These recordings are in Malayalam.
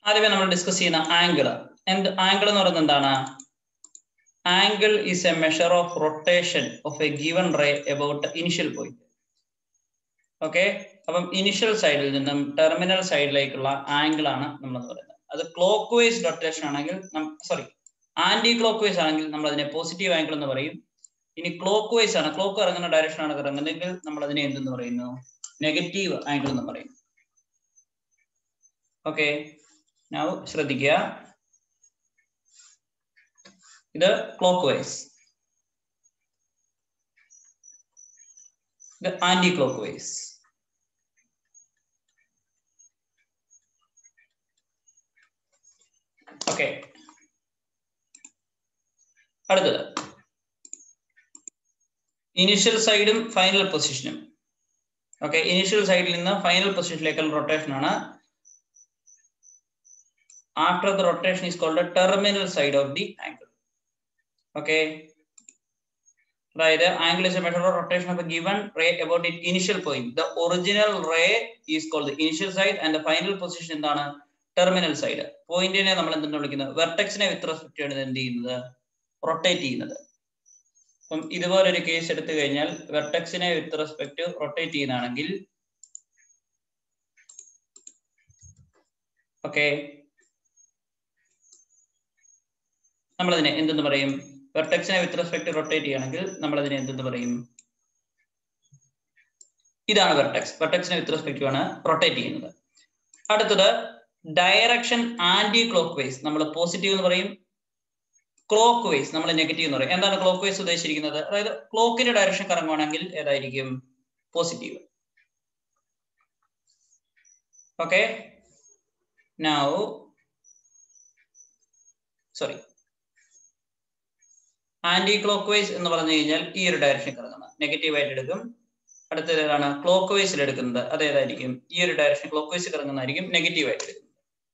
ആദ്യമേ നമ്മൾ ഡിസ്കസ് ചെയ്യുന്ന ആംഗിൾ എന്ത് ആംഗിൾ എന്ന് പറയുന്നത് എന്താണ് angle is a measure of rotation of a given ray about initial point okay അപ്പം ഇനിഷ്യൽ സൈഡിൽ നിന്നും ടെർമിനൽ സൈഡിലേക്കുള്ള ആംഗിൾ ആണ് നമ്മൾ പറയുന്നത് അത് ക്ലോക്ക് വൈസ് റൊട്ടേഷൻ ആണെങ്കിൽ സോറി ആന്റി ക്ലോക്ക് വൈസ് ആണെങ്കിൽ നമ്മൾ അതിനെ പോസിറ്റീവ് ആംഗിൾ എന്ന് പറയും ഇനി ക്ലോക്ക് വൈസ് ആണ് ക്ലോക്ക് ഇറങ്ങുന്ന ഡയറക്ഷൻ ആണ് ഇറങ്ങുന്നതെങ്കിൽ നമ്മൾ അതിനെ എന്തെന്ന് പറയുന്നു നെഗറ്റീവ് ആംഗിൾ എന്ന് പറയും ഓക്കെ നൗ ശ്രദ്ധിക്കുക ഇത് ക്ലോക്ക് വൈസ് ഇത് ആന്റി ക്ലോക്ക് വൈസ് ഓക്കെ അടുത്തത് ഇനിഷ്യൽ സൈഡും ഫൈനൽ പൊസിഷനും ഓക്കെ ഇനിഷ്യൽ സൈഡിൽ നിന്ന് ഫൈനൽ പൊസിഷനിലേക്കുള്ള റൊട്ടേഷൻ ആണ് after the rotation is called terminal side of the angle okay അതായത് angle is a measure of rotation of a given ray about it initial point the original ray is called initial side and final position എന്താണ് ടെർമിനൽ സൈഡ് പോയിന്റിനെ നമ്മൾ എന്തെന്ന് വിളിക്കുന്നത് വെർട്ടെക്സിനെ വിത്ത് റെസ്പെക്ട് ആണ് എന്ത് ചെയ്യുന്നത് റൊട്ടേറ്റ് ചെയ്യുന്നത് അപ്പം ഇതുപോലൊരു കേസ് എടുത്തു കഴിഞ്ഞാൽ വെർട്ടെക്സിനെ വിത്ത് റെസ്പെക്ട് റൊട്ടേറ്റ് ചെയ്യുന്നതാണെങ്കിൽ ഓക്കെ നമ്മളതിനെ എന്തെന്ന് പറയും വെർട്ടെക്സിനെ വിത്ത് റെസ്പെക്ട് റൊട്ടേറ്റ് ചെയ്യുകയാണെങ്കിൽ നമ്മൾ അതിനെ എന്തെന്ന് പറയും ഇതാണ് വെർട്ടെക്സ് വെർട്ടെക്സിനെ വിത്ത് റെസ്പെക്ട് ആണ് റൊട്ടേറ്റ് ചെയ്യുന്നത് അടുത്തത് ഡയറക്ഷൻ ആന്റി ക്ലോക്ക് വൈസ് നമ്മൾ പോസിറ്റീവ് എന്ന് പറയും ക്ലോക്ക് വൈസ് നമ്മൾ നെഗറ്റീവ് എന്ന് പറയും എന്താണ് ക്ലോക്ക് വൈസ് ഉദ്ദേശിച്ചിരിക്കുന്നത് അതായത് ക്ലോക്കിന്റെ ഡയറക്ഷൻ കറങ്ങുവാണെങ്കിൽ ഏതായിരിക്കും positive okay now sorry anticlockwise എന്ന് പറഞ്ഞു കഴിഞ്ഞാൽ ഈ ഒരു ഡയറക്ഷൻ കറങ്ങുന്നത് നെഗറ്റീവ് ആയിട്ട് എടുക്കും അടുത്തത് ഏതാണ് ക്ലോക്ക് വൈസിൽ എടുക്കുന്നത് അത് ഏതായിരിക്കും ഈ ഒരു ഡയറക്ഷൻ ക്ലോക്ക് വൈസ് കറങ്ങുന്നതായിരിക്കും നെഗറ്റീവ് ആയിട്ട് എടുക്കുന്നത്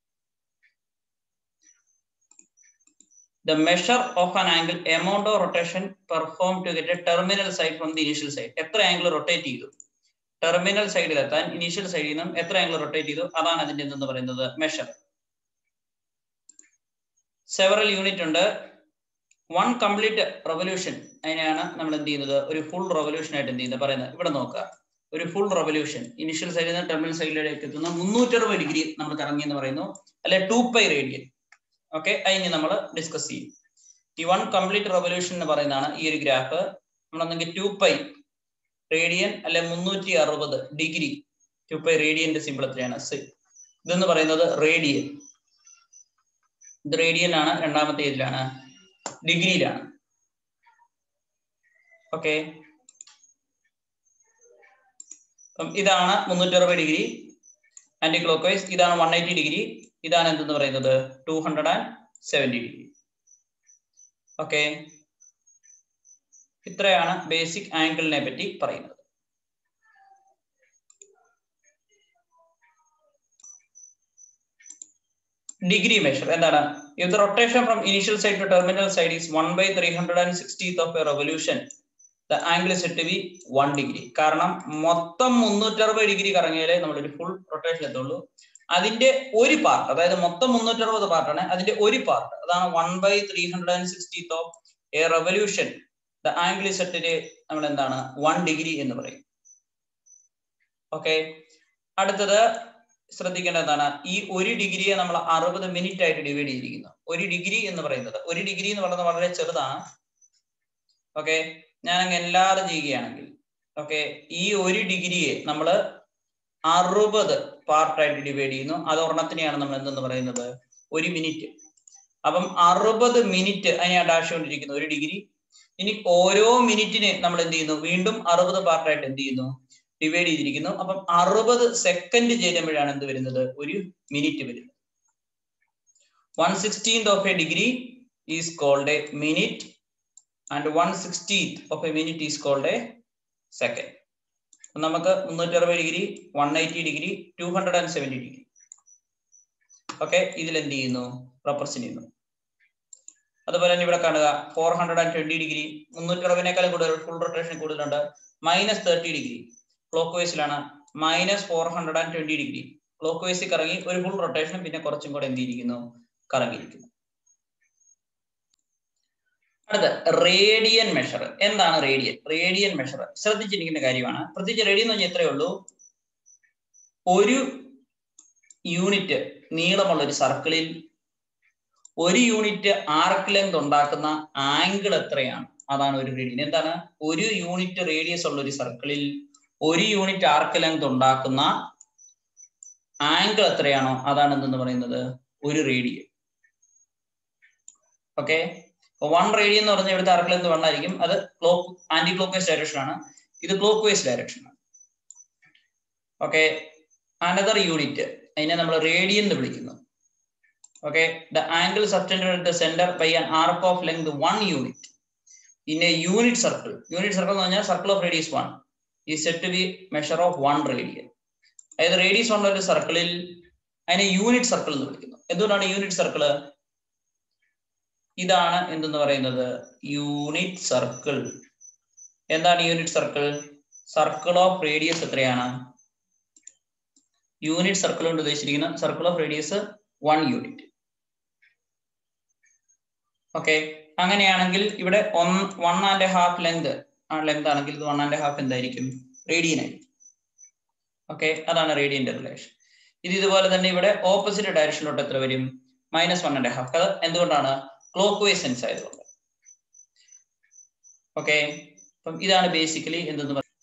the measure of an angle amount of rotation performed to get a terminal side from the initial side എത്ര ആംഗിൾ റൊട്ടേറ്റ് ചെയ്തു ടെർമിനൽ സൈഡിൽ എത്താൻ ഇനീഷ്യൽ സൈഡിൽ നിന്നും എത്ര ആംഗിൾ റൊട്ടേറ്റ് ചെയ്തു അതാണ് അതിന്റെ എന്തെന്ന് പറയുന്നത് മെഷർ സെവറൽ യൂണിറ്റ് ഉണ്ട് വൺ കംപ്ലീറ്റ് റെവല്യൂഷൻ അതിനെയാണ് നമ്മൾ എന്ത് ചെയ്യുന്നത് ഒരു ഫുൾ റെവല്യൂഷൻ ആയിട്ട് എന്ത് ചെയ്യുന്നത് പറയുന്നത് ഇവിടെ നോക്കുക ഒരു ഫുൾ റെവല്യൂഷൻ ഇനിഷ്യൽ സൈഡിൽ നിന്ന് ടെർമിനൽ സൈഡിലേക്ക് എത്തുന്ന മുന്നൂറ്ററുപത് ഡിഗ്രി നമ്മൾ കറങ്ങി എന്ന് പറയുന്നു അല്ലെ ടു പൈ റേഡിയൻ ഓക്കെ അതിന് നമ്മൾ ഡിസ്കസ് ചെയ്യും ഈ വൺ കംപ്ലീറ്റ് റെവല്യൂഷൻ എന്ന് പറയുന്നതാണ് ഈ ഒരു ഗ്രാഫ് നമ്മളൊന്നെങ്കിൽ ടു പൈ റേഡിയൻ അല്ലെ മുന്നൂറ്റി അറുപത് ഡിഗ്രി ടു പൈ റേഡിയന്റെ സിമ്പിൾ എത്രയാണ് ഇതെന്ന് പറയുന്നത് റേഡിയൻ ഇത് റേഡിയൻ ആണ് രണ്ടാമത്തെ ഇതിലാണ് ഡിഗ്രിയിലാണ് ഓക്കെ അപ്പം ഇതാണ് മുന്നൂറ്റി അറുപത് ഡിഗ്രി ആന്റി ക്ലോക്ക് വൈസ് ഇതാണ് വൺ എയ്റ്റി ഡിഗ്രി ഇതാണ് എന്തെന്ന് പറയുന്നത് two hundred and seventy degree okay ഇത്രയാണ് ബേസിക് ആംഗിളിനെ പറ്റി പറയുന്നത് ഡിഗ്രി മെഷർ എന്താണ് if the rotation from initial side to terminal side is 1 by 360th of a revolution the angle is said to be 1 degree കാരണം മൊത്തം മുന്നൂറ്ററുപത് ഡിഗ്രി കറങ്ങിയാലേ നമ്മളൊരു ഫുൾ റൊട്ടേഷൻ എത്തുള്ളൂ അതിന്റെ ഒരു പാർട്ട് അതായത് മൊത്തം മുന്നൂറ്ററുപത് പാർട്ടാണ് അതിന്റെ ഒരു പാർട്ട് അതാണ് one by three hundred and sixtieth of a revolution the angle സെറ്റില് നമ്മൾ എന്താണ് വൺ ഡിഗ്രി എന്ന് പറയും ഓക്കെ അടുത്തത് ശ്രദ്ധിക്കേണ്ടതാണ് ഈ ഒരു ഡിഗ്രിയെ നമ്മൾ അറുപത് മിനിറ്റ് ആയിട്ട് ഡിവൈഡ് ചെയ്തിരിക്കുന്നു ഒരു ഡിഗ്രി എന്ന് പറയുന്നത് ഒരു ഡിഗ്രി എന്ന് പറയുന്നത് വളരെ ചെറുതാണ് ഓക്കെ ഞാൻ അങ്ങ് എല്ലാവരും ചെയ്യുകയാണെങ്കിൽ ഓക്കെ ഈ ഒരു ഡിഗ്രിയെ നമ്മൾ അറുപത് പാർട്ടായിട്ട് ഡിവൈഡ് ചെയ്യുന്നു അത് ഒരെണ്ണത്തിനെയാണ് നമ്മൾ എന്തെന്ന് പറയുന്നത് ഒരു മിനിറ്റ് അപ്പം അറുപത് മിനിറ്റ് അതിനെ ഡാഷ് കൊണ്ടിരിക്കുന്നു ഒരു ഡിഗ്രി ഇനി ഓരോ മിനിറ്റിന് നമ്മൾ എന്ത് ചെയ്യുന്നു വീണ്ടും അറുപത് പാർട്ടായിട്ട് എന്ത് ചെയ്യുന്നു ഡിവൈഡ് ചെയ്തിരിക്കുന്നു അപ്പം അറുപത് സെക്കൻഡ് ചേരുമ്പോഴാണ് എന്ത് വരുന്നത് ഒരു മിനിറ്റ് വരുന്നത് one sixteenth of a degree is called a minute and one sixtieth of a minute is called a second നമുക്ക് മുന്നൂറ്റി അറുപത് degree one eighty degree two hundred and seventy degree okay ഇതിൽ എന്ത് ചെയ്യുന്നു റെപ്രസെന്റ് ചെയ്യുന്നു അതുപോലെ തന്നെ ഇവിടെ കാണുക four hundred and twenty degree മുന്നൂറ്റി അറുപതിനേക്കാളും കൂടുതൽ ഫുൾ റൊട്ടേഷൻ കൂടുതലുണ്ട് മൈനസ് തേർട്ടി ഡിഗ്രി ക്ലോക്ക് വൈസിലാണ് minus four hundred and twenty degree clock വൈസിൽ കറങ്ങി ഒരു ഫുൾ റൊട്ടേഷൻ പിന്നെ കുറച്ചും കൂടെ എന്തിരിക്കുന്നു കറങ്ങിയിരിക്കുന്നു അടുത്ത റേഡിയൻ മെഷർ എന്താണ് റേഡിയൻ റേഡിയൻ മെഷർ ശ്രദ്ധിച്ചിരിക്കുന്ന കാര്യമാണ് പ്രത്യേകിച്ച് റേഡിയൻ എന്ന് പറഞ്ഞാൽ എത്രയേ ഉള്ളൂ ഒരു യൂണിറ്റ് നീളമുള്ള ഒരു സർക്കിളിൽ ഒരു യൂണിറ്റ് ആർക്ക് ലെങ്ത് ഉണ്ടാക്കുന്ന ആംഗിൾ എത്രയാണ് അതാണ് ഒരു റേഡിയൻ എന്താണ് ഒരു യൂണിറ്റ് റേഡിയസ് ഉള്ള ഒരു സർക്കിളിൽ ഒരു യൂണിറ്റ് ആർക്ക് ലെങ്ത് ഉണ്ടാക്കുന്ന ആംഗിൾ എത്രയാണോ അതാണ് എന്തെന്ന് പറയുന്നത് ഒരു റേഡിയൻ ഓക്കെ വൺ റേഡിയൻ എന്ന് പറഞ്ഞാൽ ഇവിടുത്തെ ആർക്ക് ലെങ്ത് വൺ ആയിരിക്കും അത് clock clock vice direction ആണ് ഇത് ക്ലോക്ക് വൈസ് ഡയറക്ഷൻ ആണ് ഓക്കെ അനദർ യൂണിറ്റ് അതിനെ നമ്മൾ റേഡിയൻ എന്ന് വിളിക്കുന്നു okay the angle subtended at the center by an arc of length one unit in a unit circle unit circle എന്ന് പറഞ്ഞാൽ circle of radius 1 is said to be measure of one radian അതായത് റേഡിയസ് ഉള്ള ഒരു സർക്കിളിൽ അതിനെ യൂണിറ്റ് സർക്കിൾ എന്ന് വിളിക്കുന്നു എന്തുകൊണ്ടാണ് യൂണിറ്റ് സർക്കിൾ ഇതാണ് എന്തെന്ന് പറയുന്നത് യൂണിറ്റ് സർക്കിൾ എന്താണ് unit circle circle of radius എത്രയാണ് യൂണിറ്റ് സർക്കിൾ കൊണ്ട് ഉദ്ദേശിച്ചിരിക്കുന്ന circle of radius one unit okay അങ്ങനെയാണെങ്കിൽ ഇവിടെ വൺ ആൻഡ് ഹാഫ് ലെങ്ത് ആ ലെങ്ത് ആണെങ്കിൽ ഇത് വൺ ആൻഡ് ഹാഫ് എന്തായിരിക്കും റേഡിയൻ ആയിരിക്കും ഓക്കെ അതാണ് റേഡിയന്റെ റിലേഷൻ ഇത് ഇതുപോലെ തന്നെ ഇവിടെ ഓപ്പോസിറ്റ് ഡയറക്ഷനിലോട്ട് എത്ര വരും മൈനസ് വൺ ആൻഡ് ഹാഫ് അത് എന്തുകൊണ്ടാണ് ക്ലോക്ക് വൈസ് സെൻസ് ആയതുകൊണ്ട് ഓക്കെ അപ്പം ഇതാണ് ബേസിക്കലി എന്തെന്ന് പറയുന്നത്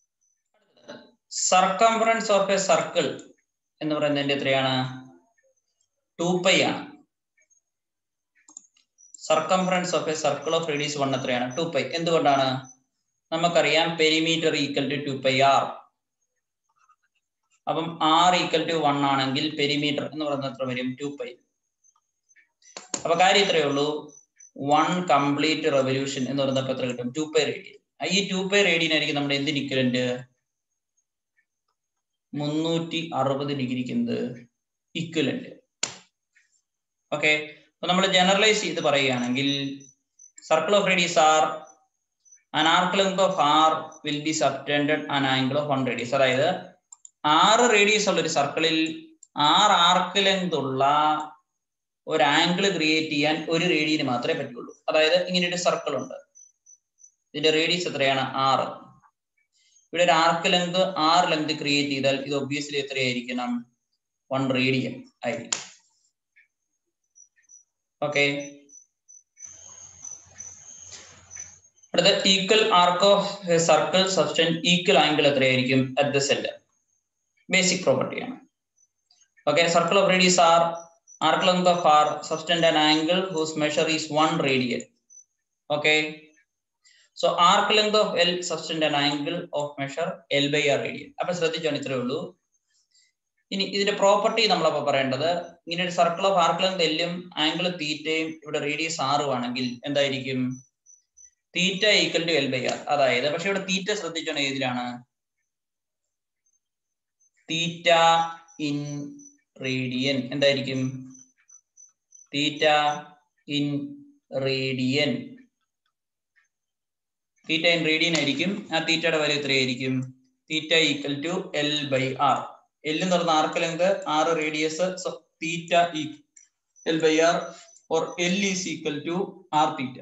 സർക്കംഫറൻസ് ഓഫ് എ സർക്കിൾ എന്ന് പറയുന്നതിന്റെ എത്രയാണ് ടു പൈ ആണ് circumference of a circle of radius one എത്രയാണ് ടു പൈ എന്തുകൊണ്ടാണ് നമുക്കറിയാം perimeter equal to two pi R അപ്പം ആർ ഈക്വൽ ടു വൺ ആണെങ്കിൽ പെരിമീറ്റർ എന്ന് പറയുന്നത് എത്ര വരും ടു പൈ അപ്പൊ കാര്യം ഇത്രയേ ഉള്ളൂ വൺ കംപ്ലീറ്റ് റെവല്യൂഷൻ എന്ന് പറയുന്നപ്പോ എത്ര കിട്ടും ടു പൈ റേഡിയൻ ഈ ടു പൈ റേഡിയൻ ആയിരിക്കും നമ്മുടെ എന്തിന് ഇക്വലന്റ് മുന്നൂറ്റി അറുപത് ഡിഗ്രിക്ക് എന്ത് ഇക്വലന്റ് ഓക്കെ അപ്പൊ നമ്മൾ ജനറലൈസ് ചെയ്ത് പറയുകയാണെങ്കിൽ circle of radius R an arc length of r will be subtended an angle of one radius അതായത് ആറ് റേഡിയസ് ഉള്ള ഒരു സർക്കിളിൽ ആറ് ആർക്ക് ലെങ്ത് ഉള്ള ഒരു ആംഗിൾ ക്രിയേറ്റ് ചെയ്യാൻ ഒരു റേഡിയന് മാത്രമേ പറ്റുള്ളൂ അതായത് ഇങ്ങനെ ഒരു സർക്കിൾ ഉണ്ട് ഇതിന്റെ റേഡിയസ് എത്രയാണ് ആറ് ഇവിടെ ഒരു arc length R length create ചെയ്താൽ ഇത് ഒബ്വിയസ്ലി എത്രയായിരിക്കണം വൺ റേഡിയൻ ആയിരിക്കും ഓക്കെ അടുത്ത ഈക്വൽ ആർക്ക് ഓഫ് സർക്കിൾ സബ്സ്റ്റൻ ഈക്വൽ ആംഗിൾ എത്രയായിരിക്കും അറ്റ് ദ സെന്റർ ബേസിക് പ്രോപ്പർട്ടിയാണ് okay circle of radius R arc length of r subtend an angle whose measure is 1 radian okay so arc length of l subtend an angle of measure l by r radian അപ്പൊ ശ്രദ്ധിച്ചോണം ഇത്രേ ഉള്ളൂ ഇനി ഇതിന്റെ പ്രോപ്പർട്ടി നമ്മളപ്പോ പറയേണ്ടത് ഇങ്ങനെ ഒരു സർക്കിൾ ഓഫ് ആർക്ക് ലെങ്ത് എല്ലും ആംഗിൾ തീറ്റയും ഇവിടെ റേഡിയസ് ആറും ആണെങ്കിൽ എന്തായിരിക്കും theta equal to L by R അതായത് പക്ഷെ ഇവിടെ തീറ്റ ശ്രദ്ധിച്ചോണം ഏതിലാണ് തീറ്റ ഇൻ റേഡിയൻ എന്തായിരിക്കും theta in radian theta in radian ആയിരിക്കും ആ തീറ്റയുടെ വാല്യൂ എത്രയായിരിക്കും theta equal to L by R L എന്ന് പറഞ്ഞ arc length R radius theta L by R or L is equal to R theta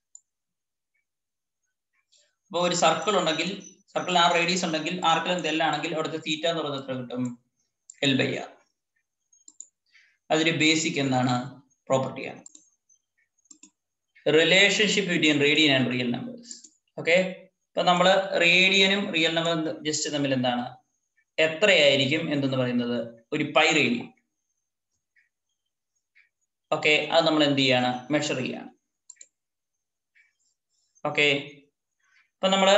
അപ്പൊ ഒരു സർക്കിൾ ഉണ്ടെങ്കിൽ സർക്കിൾ ആർ റേഡിയസ് ഉണ്ടെങ്കിൽ ആർക്ക് ലെങ്ത് എൽ ആണെങ്കിൽ അവിടുത്തെ തീറ്റ എന്ന് പറയുന്നത് എത്ര കിട്ടും എൽ ബൈ ആർ അതൊരു ബേസിക് എന്താണ് പ്രോപ്പർട്ടിയാണ് relationship between radian and real numbers okay ഇപ്പൊ നമ്മൾ റേഡിയനും റിയൽ നമ്പർ ജസ്റ്റ് തമ്മിൽ എന്താണ് എത്രയായിരിക്കും എന്തെന്ന് പറയുന്നത് ഒരു പൈ റേഡിയൻ ഓക്കെ അത് നമ്മൾ എന്ത് ചെയ്യാണ് മെഷർ ചെയ്യാണ് ഓക്കെ ഇപ്പൊ നമ്മള്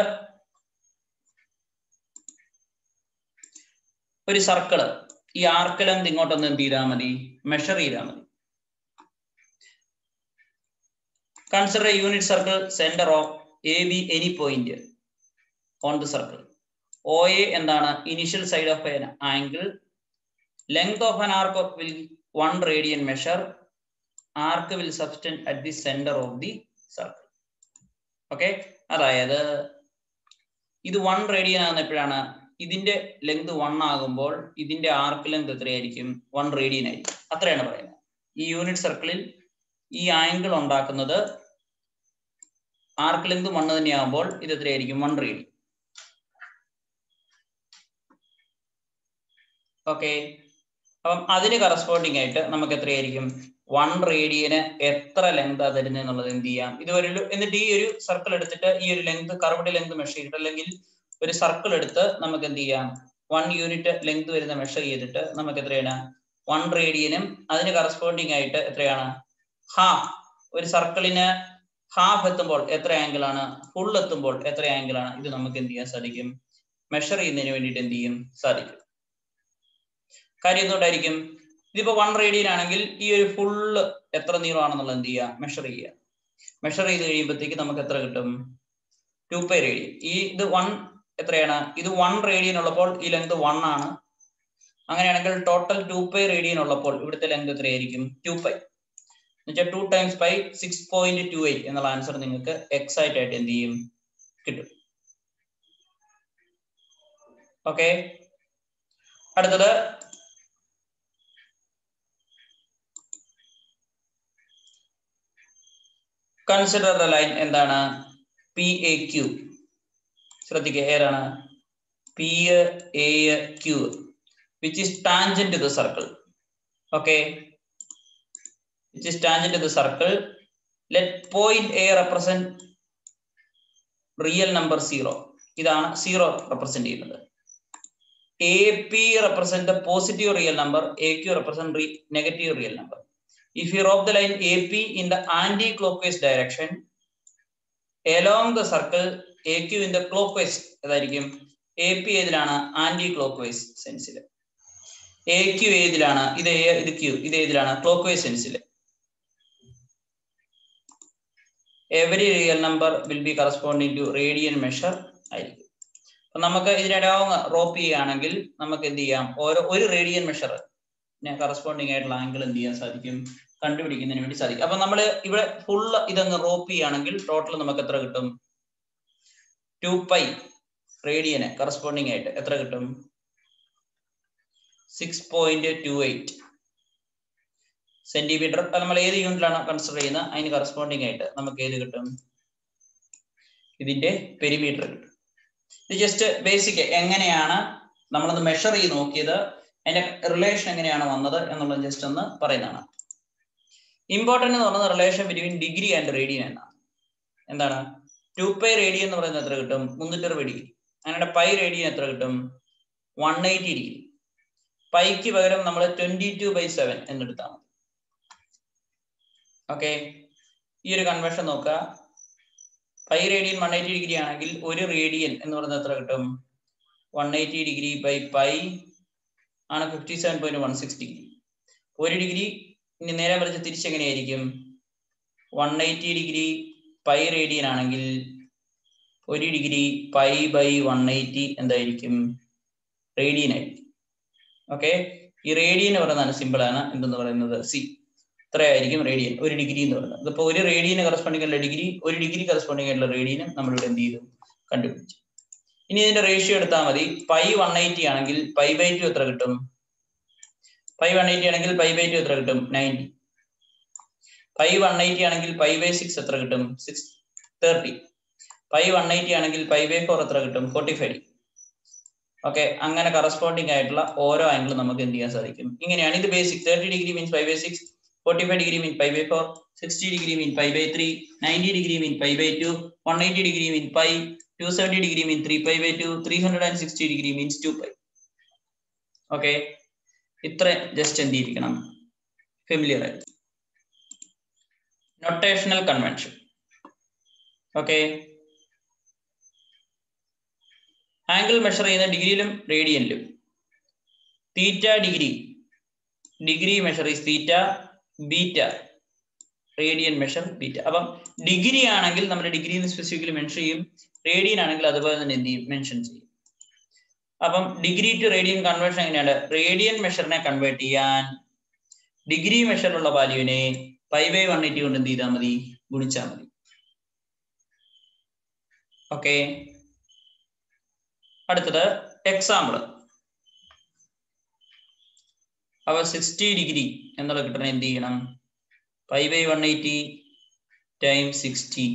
ഒരു സർക്കിള് ഈ ആർക്ക് ലെങ്ത് ഇങ്ങോട്ടൊന്ന് എന്ത് ചെയ്താൽ മതി മെഷർ ചെയ്താൽ മതി consider unit circle center of A B any point on the circle O A എന്താണ് initial side of an angle length of an arc will one radian measure arc will subtend at the center of the circle okay അതായത് ഇത് വൺ റേഡിയൻ ആകുന്ന എപ്പോഴാണ് ഇതിന്റെ ലെങ്ത് വൺ ആകുമ്പോൾ ഇതിന്റെ ആർക്ക് ലെങ്ത് എത്രയായിരിക്കും വൺ റേഡിയൻ ആയിരിക്കും അത്രയാണ് പറയുന്നത് ഈ യൂണിറ്റ് സർക്കിളിൽ ഈ ആംഗിൾ ഉണ്ടാക്കുന്നത് ആർക്ക് ലെങ്ത് വണ്ണ് തന്നെയാകുമ്പോൾ ഇത് എത്രയായിരിക്കും വൺ റേഡിയൻ ഓക്കെ അപ്പം അതിന് കറസ്പോണ്ടിങ് ആയിട്ട് നമുക്ക് എത്രയായിരിക്കും വൺ റേഡിയന് എത്ര ലെങ്ത് ആ തരുന്നത് എന്നുള്ളത് എന്ത് ചെയ്യാം ഇത് ഒരു എന്നിട്ട് ഈ ഒരു സർക്കിൾ എടുത്തിട്ട് ഈ ഒരു ലെങ്ത് കർവ്ഡ് ലെങ്ത് മെഷർ ചെയ്തിട്ട് അല്ലെങ്കിൽ ഒരു സർക്കിൾ എടുത്ത് നമുക്ക് എന്ത് ചെയ്യാം വൺ യൂണിറ്റ് ലെങ്ത് വരുന്ന മെഷർ ചെയ്തിട്ട് നമുക്ക് എത്രയാണ് വൺ റേഡിയനും അതിന് കറസ്പോണ്ടിങ് ആയിട്ട് എത്രയാണ് ഹാഫ് ഒരു സർക്കിളിന് ഹാഫ് എത്തുമ്പോൾ എത്ര ആംഗിൾ ആണ് ഫുൾ എത്തുമ്പോൾ എത്ര ആംഗിൾ ആണ് ഇത് നമുക്ക് എന്ത് ചെയ്യാൻ സാധിക്കും മെഷർ ചെയ്യുന്നതിന് വേണ്ടിയിട്ട് എന്ത് ചെയ്യും സാധിക്കും കാര്യം എന്തുകൊണ്ടായിരിക്കും ഇതിപ്പോ വൺ റേഡിയൻ ആണെങ്കിൽ ഈ ഒരു ഫുള്ള് എത്ര നീളമാണെന്നുള്ളത് എന്ത് ചെയ്യുക മെഷർ ചെയ്യുക മെഷർ ചെയ്ത് കഴിയുമ്പോഴത്തേക്ക് നമുക്ക് എത്ര കിട്ടും ടു പൈ റേഡിയൻ ഈ ഇത് വൺ എത്രയാണ് ഇത് വൺ റേഡിയൻ ഉള്ളപ്പോൾ ഈ ലെങ്ത് വൺ ആണ് അങ്ങനെയാണെങ്കിൽ ടോട്ടൽ ടു പൈ റേഡിയൻ ഉള്ളപ്പോൾ ഇവിടുത്തെ ലെങ്ത് എത്രയായിരിക്കും ടു പൈ എന്നുവെച്ചാൽ two times pi six point two eight എന്നുള്ള ആൻസർ നിങ്ങൾക്ക് എക്സൈറ്റ് ആയിട്ട് എന്ത് ചെയ്യും കിട്ടും ഓക്കെ അടുത്തത് കൺസിഡർ ദ ലൈൻ എന്താണ് പി എ ക്യു ശ്രദ്ധിക്കുക ഏതാണ് P A Q which is tangent to the circle okay which is tangent to the circle let point A represent real number zero ഇതാണ് സീറോ റെപ്രസെന്റ് ചെയ്യുന്നത് A P represent the positive real number A Q represent negative real number if you rope the line AP in the anti-clockwise direction along the circle AQ in the clockwise അതായിരിക്കും എ പി ഏതിലാണ് ആന്റി ക്ലോക്ക് വൈസ് സെൻസിൽ എ ക്യു ഏതിലാണ് ഇത് എ ഇത് ക്യു ഇത് ഏതിലാണ് ക്ലോക്ക് വൈസ് സെൻസിൽ every real number will be corresponding to radian measure ആയിരിക്കും അപ്പൊ നമുക്ക് ഇതിനിടയാവുന്ന റോപ്പ് ചെയ്യുകയാണെങ്കിൽ നമുക്ക് എന്ത് ചെയ്യാം ഓരോ ഒരു റേഡിയൻ മെഷർ കറസ്പോണ്ടിങ് ആയിട്ടുള്ള ആംഗിൾ എന്ത് ചെയ്യാൻ സാധിക്കും കണ്ടുപിടിക്കുന്നതിന് വേണ്ടി സാധിക്കും അപ്പൊ നമ്മൾ ഇവിടെ ഫുള്ള് ഇതങ്ങ് റോപ്പ് ചെയ്യുകയാണെങ്കിൽ ടോട്ടൽ നമുക്ക് എത്ര കിട്ടും ടു പൈ റേഡിയന് കറസ്പോണ്ടിങ് ആയിട്ട് എത്ര കിട്ടും six point two eight centimetre നമ്മൾ ഏത് യൂണിറ്റിലാണ് കൺസിഡർ ചെയ്യുന്നത് അതിന് കറസ്പോണ്ടിങ് ആയിട്ട് നമുക്ക് ഏത് കിട്ടും ഇതിന്റെ പെരിമീറ്റർ കിട്ടും ഇത് ജസ്റ്റ് ബേസിക് എങ്ങനെയാണ് നമ്മളത് മെഷർ ചെയ്ത് നോക്കിയത് അതിന്റെ റിലേഷൻ എങ്ങനെയാണ് വന്നത് എന്നുള്ളത് ജസ്റ്റ് ഒന്ന് പറയുന്നതാണ് ഇമ്പോർട്ടന്റ് എന്ന് പറയുന്നത് relation between degree and radian എന്നാണ് എന്താണ് ടു പൈ റേഡിയൻ എന്ന് പറയുന്നത് എത്ര കിട്ടും മുന്നൂറ്ററുപത് ഡിഗ്രി അങ്ങനെ പൈ റേഡിയൻ എത്ര കിട്ടും വൺ എയ്റ്റി ഡിഗ്രി പൈക്ക് പകരം നമ്മൾ ട്വന്റി ടു ബൈ സെവൻ എന്നെടുത്താൽ മതി ഓക്കെ ഈ ഒരു കൺവെൻഷൻ നോക്കുക pi radian one eighty degree ആണെങ്കിൽ ഒരു റേഡിയൻ എന്ന് പറയുന്നത് എത്ര കിട്ടും one eighty degree by pi ആണ് fifty seven point one six degree ഒരു ഡിഗ്രി ഇനി നേരെ മറിച്ച് തിരിച്ചെങ്ങനെയായിരിക്കും one eighty degree pi radian ആണെങ്കിൽ ഒരു degree pi by one eighty എന്തായിരിക്കും റേഡിയൻ ആയിരിക്കും ഓക്കെ ഈ റേഡിയൻ എന്ന് പറയുന്നതാണ് സിമ്പിൾ ആണ് എന്തെന്ന് പറയുന്നത് സി ഇത്രയായിരിക്കും റേഡിയൻ ഒരു ഡിഗ്രി എന്ന് പറയുന്നത് ഇതിപ്പോ ഒരു റേഡിയന് കറസ്പോണ്ടിങ് ആയിട്ടുള്ള ഡിഗ്രി ഒരു ഡിഗ്രി കറസ്പോണ്ടിങ് ആയിട്ടുള്ള റേഡിയനും നമ്മളിവിടെ എന്ത് ചെയ്തു കണ്ടുപിടിച്ചു ഇനി ഇതിന്റെ റേഷ്യോ എടുത്താൽ മതി പൈ വൺ എയ്റ്റി ആണെങ്കിൽ പൈ ബൈ ടു എത്ര കിട്ടും പൈ വൺ എയ്റ്റി ആണെങ്കിൽ പൈ ബൈ ടു എത്ര കിട്ടും നയൻറ്റി പൈ വൺ എയ്റ്റി ആണെങ്കിൽ പൈ ബൈ സിക്സ് എത്ര കിട്ടും six thirty pi one eighty ആണെങ്കിൽ പൈ ബൈ ഫോർ എത്ര കിട്ടും ഫോർട്ടി ഫൈവ് ഓക്കെ അങ്ങനെ കറസ്പോണ്ടിങ് ആയിട്ടുള്ള ഓരോ ആംഗിളും നമുക്ക് എന്ത് ചെയ്യാൻ സാധിക്കും ഇങ്ങനെയാണ് ഇത് basic thirty degree means pi by six forty five degree mean pi by four sixty degree mean pi by three ninety degree mean pi by two one eighty degree mean pi two seventy degree mean three pi by two three hundred and sixty degree means two pi okay ഇത്ര ജസ്റ്റ് എന്ത് ചെയ്തിരിക്കണം ഫെമിലിയർ ആയി notational convention okay angle measure ചെയ്യുന്ന ഡിഗ്രിയിലും റേഡിയനിലും theta degree degree measure is theta beta radian measure beta അപ്പം ഡിഗ്രി ആണെങ്കിൽ നമ്മൾ ഡിഗ്രി സ്പെസിഫിക്കലി മെൻഷൻ ചെയ്യും റേഡിയൻ ആണെങ്കിൽ അതുപോലെ തന്നെ എന്ത് ചെയ്യും മെൻഷൻ ചെയ്യും അപ്പം ഡിഗ്രി ടു റേഡിയൻ കൺവേർഷൻ എങ്ങനെയാണ് റേഡിയൻ മെഷറിനെ കൺവേർട്ട് ചെയ്യാൻ ഡിഗ്രി മെഷറിലുള്ള വാല്യൂവിനെ പൈ ബൈ വൺ എയ്റ്റി കൊണ്ട് എന്ത് ചെയ്താൽ മതി ഗുണിച്ചാൽ മതി ഓക്കെ അടുത്തത് എക്സാമ്പിൾ അവ സിക്സ്റ്റി ഡിഗ്രി എന്നുള്ള കിട്ടണ എന്ത് ചെയ്യണം pi by one eighty time sixty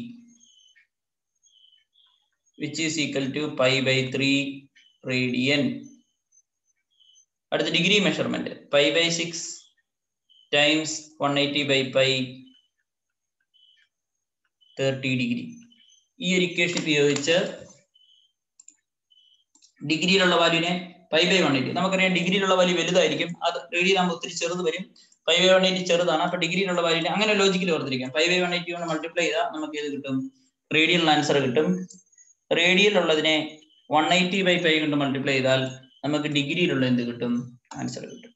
which is equal to pi by three radian അടുത്ത degree measurement pi by six times one eighty by pi thirty degree ഈ ഒരു ഇക്വേഷൻ ഉപയോഗിച്ച് ഡിഗ്രിയിലുള്ള വാല്യൂനെ പൈ ബൈ വൺ എയ്റ്റി നമുക്കറിയാം ഡിഗ്രിയിലുള്ള വാല്യൂ വലുതായിരിക്കും അത് റേഡിയൻ ആകുമ്പോൾ ഒത്തിരി ചെറുത് വരും പൈ ബൈ വൺ എയ്റ്റി ചെറുതാണ് അപ്പൊ ഡിഗ്രിയിലുള്ള വാല്യൂനെ അങ്ങനെ ലോജിക്കൽ ഓർത്തിരിക്കാം പൈ ബൈ വൺ എയ്റ്റി കൊണ്ട് മൾട്ടിപ്ലൈ ചെയ്താൽ നമുക്ക് ഏത് കിട്ടും റേഡിയൽ ആൻസർ കിട്ടും റേഡിയൽ ഉള്ളതിനെ വൺ എയ്റ്റി ബൈ പൈ കൊണ്ട് മൾട്ടിപ്ലൈ ചെയ്താൽ നമുക്ക് ഡിഗ്രിയിലുള്ള എന്ത് കിട്ടും ആൻസർ കിട്ടും